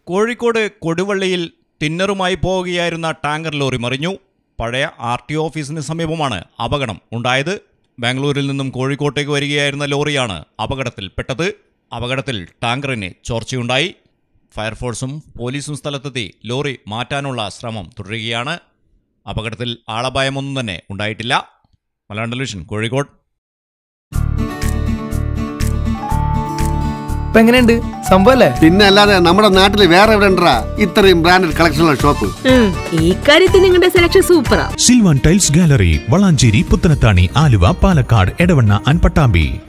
കോഴിക്കോട് കൊടുവള്ളിയിൽ ടിന്നറുമായി പോവുകയായിരുന്ന tanker lorry മറിഞ്ഞു പഴയ ആർ ടി ഓഫീസിന് സമീപമാണ് അപകടം ഉണ്ടായത് ബാംഗ്ലൂരിൽ നിന്നും കോഴിക്കോട്ടേക്ക് വരികയായിരുന്ന ലോറിയാണ് അപകടത്തിൽപ്പെട്ടത് അപകടത്തിൽ ടാങ്കറിന് ചോർച്ചയുണ്ടായി ഫയർഫോഴ്സും പോലീസും സ്ഥലത്തെത്തി ലോറി മാറ്റാനുള്ള ശ്രമം തുടരുകയാണ് അപകടത്തിൽ ആളപായമൊന്നും തന്നെ ഉണ്ടായിട്ടില്ല മലയാളം ടെലിവിഷൻ കോഴിക്കോട് ഇപ്പൊ എങ്ങനെയുണ്ട് സംഭവല്ലേ പിന്നെ അല്ലാതെ നമ്മുടെ നാട്ടിൽ വേറെ എവിടെ ഉണ്ടാ ഇത്രയും ബ്രാൻഡഡ് കളക്ഷനുള്ള ഷോപ്പ് ഉം, ഈ കാര്യത്തിൽ നിങ്ങളുടെ സെലക്ഷൻ സൂപ്പറാ Sylvan tiles gallery Valanchery Puthanathani Aluva Palakkad Edavanna and Pattambi